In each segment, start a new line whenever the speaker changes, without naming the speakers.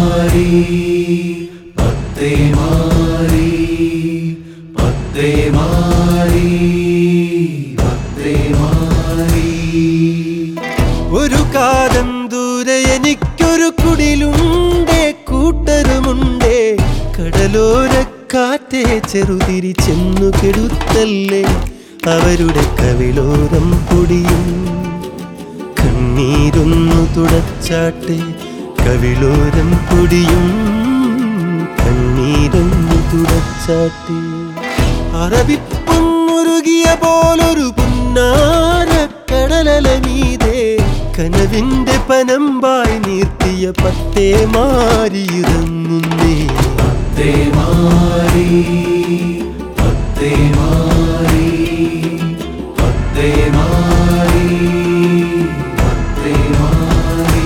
മാറി പത്തേ മാറി പത്തേ മാറി പത്തേ മാറി
ഒരു കാലം ദൂരെ എനിക്കൊരു കുടിലുണ്ടേ കൂട്ടരുമുണ്ടേ കടലോരക്കാറ്റെ ചെറുതിരി ചെന്നു കെടുത്തല്ലേ അവരുടെ കവിളോരം പൊടിയും കണ്ണീരൊന്നു തുടച്ചാട്ടെ കവിളോരം പൊടിയും കണ്ണീരൊന്നു തുടച്ചാട്ടെ അറബിപ്പൊന്നുരുകിയ പോലൊരു പുന്നാര കടലല മീതേ കനവിന്റെ പനമ്പായി നീർത്തിയ പത്തേ മാറിയിറങ്ങുന്നേ
പത്തേ മാറി പത്തേ മാറി പത്തേ മാറി പത്തേ മാറി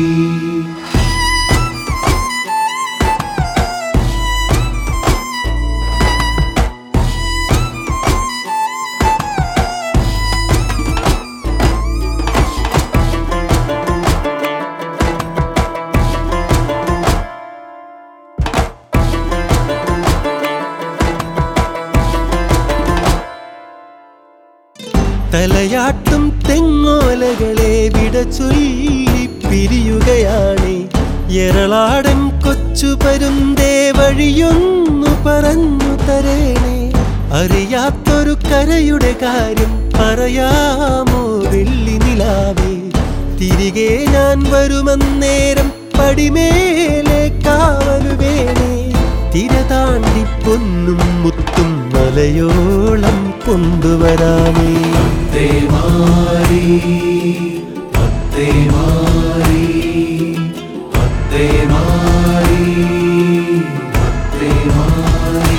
തലയാട്ടും തെങ്ങോലകളെ വിട ചൊല്ലി പിരിയുകയാണ് എറളാടൻ കൊച്ചു പരുന്തേ വഴിയൊന്നു പറഞ്ഞു തരേണേ അറിയാത്തൊരു കരയുടെ കാര്യം പറയാമോ വെള്ളി നിലാവേ തിരികെ ഞാൻ വരുമന്നേരം പടിമേലെ കാവലു വേണേ തിര താണ്ടി പൊന്നും മുത്തും മലയോളം കൊണ്ടുവരാമേ
പത്തേ മാറി പത്തേ മാറി പത്തേ മാറി പത്തേ മാറി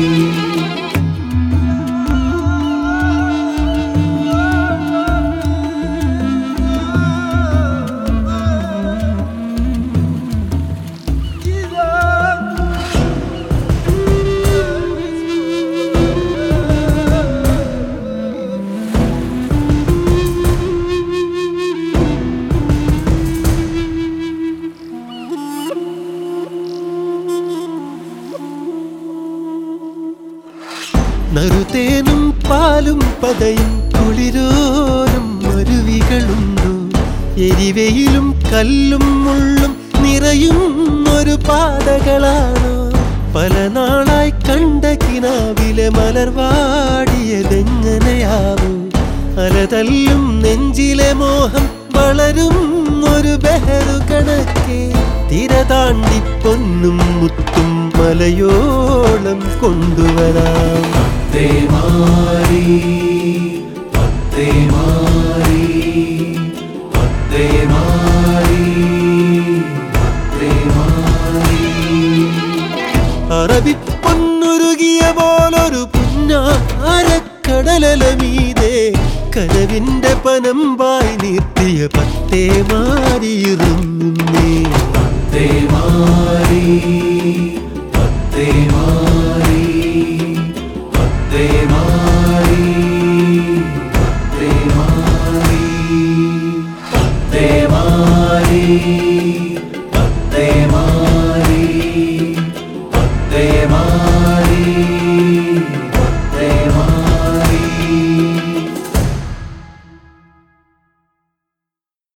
നറുതേനും പാലും പതയും കുളിരോരും അരുവികളുണ്ടോ എരിവയിലും കല്ലും മുള്ളും നിറയും ഒരു പാതകളാണോ പല നാളായി കണ്ട കിനാവിലെ മലർവാടിയതെങ്ങനെയാവും അലതല്ലും നെഞ്ചിലെ മോഹം വളരും ഒരു ബഹറു കണക്കെ തിര താണ്ടി പൊന്നും മുത്തും മലയോളം കൊണ്ടുവരാം
പത്തേ മാറി പത്തേ മാറി പത്തേ മാറി പത്തേ മാറി
അറബിപ്പൊന്നുരുകിയ പോലൊരു പുന്നാരക്കടലല മീതേ കനവിന്റെ പനമ്പായി നീർത്തിയ പത്തേ മാറിയിരുന്നേ
പത്തേ മാറി പത്തേ മാറി പത്തേ മാറി പത്തേ മാറി പത്തേ മാറി പത്തേ മാറി പത്തേ മാറി